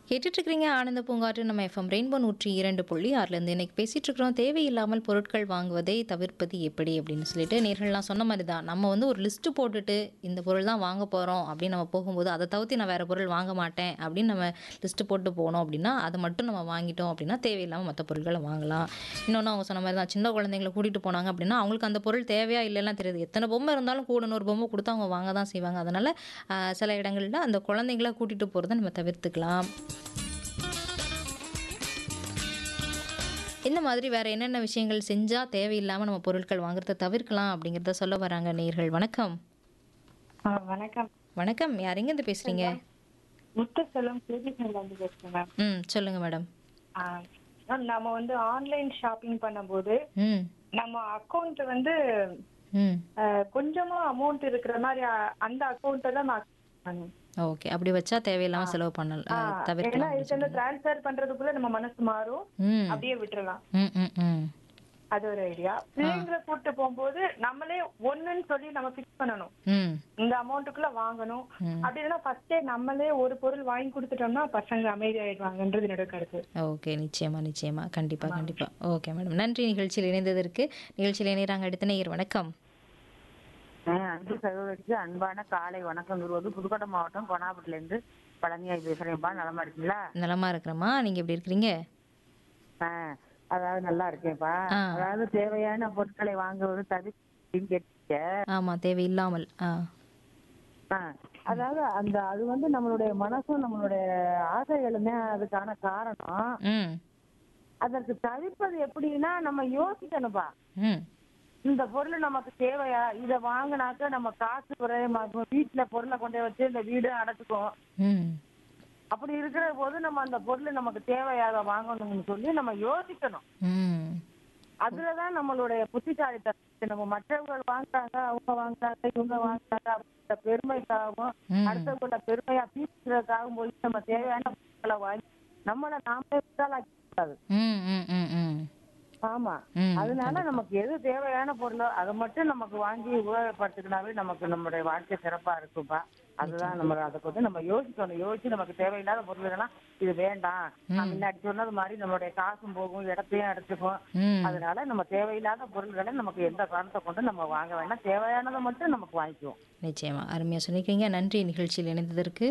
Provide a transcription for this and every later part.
கேட்டுட்டு இருக்கிறீங்க ஆனந்த பூங்காற்று நம்ம எஃப்எம் ரெயின்போ நூற்றி இரண்டு புள்ளி ஆறுலேருந்து இன்னைக்கு பேசிட்டு இருக்கிறோம் தேவையில்லாமல் பொருட்கள் வாங்குவதை தவிர்ப்பது எப்படி அப்படின்னு சொல்லிட்டு நேர்கள்லாம் சொன்ன மாதிரி தான் நம்ம வந்து ஒரு லிஸ்ட்டு போட்டுட்டு இந்த பொருள் தான் வாங்க போகிறோம் அப்படின்னு நம்ம போகும்போது அதை தவிர்த்து நான் வேறு பொருள் வாங்க மாட்டேன் அப்படின்னு நம்ம லிஸ்ட்டு போட்டு போனோம் அப்படின்னா அதை மட்டும் நம்ம வாங்கிட்டோம் அப்படின்னா தேவையில்லாமல் மற்ற பொருட்களை வாங்கலாம் இன்னொன்று அவங்க சொன்ன மாதிரி தான் சின்ன குழந்தைங்களை கூட்டிகிட்டு போனாங்க அப்படின்னா அவங்களுக்கு அந்த பொருள் தேவையா இல்லைலாம் தெரியாது எத்தனை பொம்மை இருந்தாலும் கூட ஒரு பொம்மை கொடுத்து அவங்க வாங்க தான் செய்வாங்க அதனால் சில இடங்களில் அந்த குழந்தைங்கள கூட்டிகிட்டு போகிறத நம்ம தவிர்த்துக்கலாம் இந்த மாதிரி வேற என்னென்ன விஷயங்கள் செஞ்சால் தேவையில்லாமல் நம்ம பொருட்கள் வாங்குறத தவிர்க்கலாம் அப்படிங்கிறத சொல்ல வராங்க நேயர்கள் வணக்கம் ஆ, வணக்கம் வணக்கம் யார் எங்கேருந்து பேசுகிறீங்க முத்துசெல்வம் கேஜிஸ்ல இருந்து பேசுறேன் மேம் ம் சொல்லுங்கள் மேடம் ஆ, மேம், நம்ம வந்து ஆன்லைன் ஷாப்பிங் பண்ணும்போது ம் நம்ம அக்கௌண்ட் வந்து ம் ஆ, கொஞ்சமா அமௌண்ட் இருக்கிற மாதிரி ஆ, அந்த அக்கௌண்ட்டை தான் நான் பண்ணுவேன். ஓகே அப்படி வச்சா தேவையில்லாமல் செலவு பண்ணல ஆ, அஹ், ஏன்னா தவிர்க்கலாம் இதுக்கு வந்து டிரான்ஸ்ஃபர் பண்றதுக்குள்ள நம்ம மனசு மாறும் ம் அப்படியே விட்டுறலாம் ம் ம் ம் அது ஒரு ஐடியா பிள்ளைங்களை கூட்டு போகும்போது நம்மளே ஒண்ணுன்னு சொல்லி நம்ம ஃபிக்ஸ் பண்ணணும் ம் இந்த அமௌண்ட்டுக்குள்ள வாங்கணும் ம். அப்படி இல்லைன்னா ஃபர்ஸ்டே நம்மளே ஒரு பொருள் வாங்கி கொடுத்துட்டோம்னா பசங்க அமைதி ஆயிடுவாங்கன்றது என்னோட கருத்து ஓகே நிச்சயமா நிச்சயமா கண்டிப்பா கண்டிப்பா ஓகே மேடம் நன்றி நிகழ்ச்சியில் இணைந்ததற்கு நிகழ்ச்சியில் இணைகிறாங்க அடுத்த நேயர் வணக்கம் ஆஹ் அன்பு சகோதரிக்கு அன்பான காலை வணக்கம் குருவது புதுக்கோட்டை மாவட்டம் கொனாபட்டில இருந்து பழனியாய் பேசுறேன்ப்பா நலமா இருக்கீங்களா நலமா இருக்கிறோமா நீங்க எப்படி இருக்கிறீங்க ஆஹ் அதாவது நல்லா இருக்கேன்ப்பா ஆ. அதாவது தேவையான பொருட்களை வாங்குவது தவிர்த்து கேட்டீங்க ஆமா தேவையில்லாமல் ஆ ஆஹ் அதாவது அந்த அது வந்து நம்மளுடைய மனசும் நம்மளுடைய ஆசைகளுமே அதுக்கான காரணம் ம் அதற்கு தவிர்ப்பது எப்படின்னா நம்ம யோசிக்கணும்ப்பா ம் இந்த பொருள் நமக்கு தேவையா இத வாங்கினாக்க நம்ம காசு குறையமாக்கும் வீட்டுல பொருளை கொண்டு போய் வச்சு இந்த வீடு அடைச்சுக்கும் ம் அப்படி இருக்கிற போது நம்ம அந்த பொருள் நமக்கு தேவையாக வாங்கணும்னு சொல்லி நம்ம யோசிக்கணும் ம் அதுலதான் நம்மளுடைய புத்திசாலித்தனம் நம்ம மற்றவர்கள் வாங்குறாங்க அவங்க வாங்குறாங்க இவங்க வாங்குறாங்க அப்படின்ற பெருமைக்காகவும் ம். அடுத்தவங்களோட பெருமையா பீசுறதுக்காகவும் போய் நம்ம தேவையான பொருட்களை வாங்கி நம்மள நாமளே விசாலாக்க கூடாது ம் ம் ம் ம் ஆமா ம், அதனால நமக்கு எது தேவையான பொருளோ அதை மட்டும் நமக்கு வாங்கி உபயோகப்படுத்திக்கினாவே நமக்கு நம்மளுடைய வாழ்க்கை சிறப்பா இருக்கும்பா அதுதான் நம்ம அதை கொஞ்சம் நம்ம யோசிக்கணும் யோசிச்சு நமக்கு தேவையில்லாத பொருள்கள்லாம் இது வேண்டாம் நான் முன்னாடி சொன்னது மாதிரி நம்மளுடைய காசும் போகும் இடத்தையும் அடைச்சுக்கும் ம் அதனால நம்ம தேவையில்லாத பொருள்களை நமக்கு எந்த காரணத்தை கொண்டு நம்ம வாங்க வேண்டாம் தேவையானதை மட்டும் நமக்கு வாங்கிக்குவோம் நிச்சயமா அருமையா சொன்னிருக்கீங்க நன்றி நிகழ்ச்சியில் இணைந்ததற்கு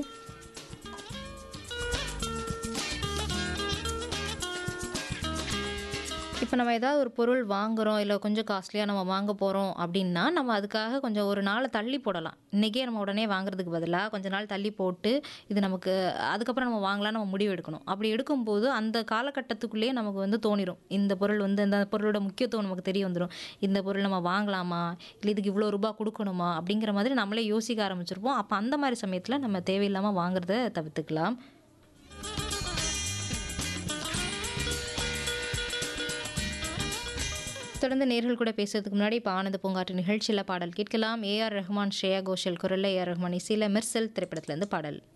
இப்போ நம்ம ஏதாவது ஒரு பொருள் வாங்குறோம் இல்லை கொஞ்சம் காஸ்ட்லியாக நம்ம வாங்க போகிறோம் அப்படின்னா நம்ம அதுக்காக கொஞ்சம் ஒரு நாளை தள்ளி போடலாம் இன்றைக்கே நம்ம உடனே வாங்குறதுக்கு பதிலாக கொஞ்ச நாள் தள்ளி போட்டு இது நமக்கு அதுக்கப்புறம் நம்ம வாங்கலாம் நம்ம முடிவு எடுக்கணும் அப்படி எடுக்கும்போது அந்த காலகட்டத்துக்குள்ளேயே நமக்கு வந்து தோணிடும் இந்த பொருள் வந்து இந்த பொருளோட முக்கியத்துவம் நமக்கு தெரிய வந்துடும் இந்த பொருள் நம்ம வாங்கலாமா இல்லை இதுக்கு இவ்வளோ ரூபாய் கொடுக்கணுமா அப்படிங்கிற மாதிரி நம்மளே யோசிக்க ஆரம்பிச்சிருப்போம் அப்போ அந்த மாதிரி சமயத்தில் நம்ம தேவையில்லாமல் வாங்குறத தவிர்த்துக்கலாம் தொடர்ந்து நேர்கள் கூட பேசுறதுக்கு முன்னாடி இப்போ ஆனந்த பூங்காற்று நிகழ்ச்சியில் பாடல் கேட்கலாம் ஏஆர் ரஹ்மான் ஸ்ரேயா கோஷல் குரல்ல ஏஆர் ரஹ்மான் இசையில் மெர்சல் திரைப்படத்திலேருந்து பாடல்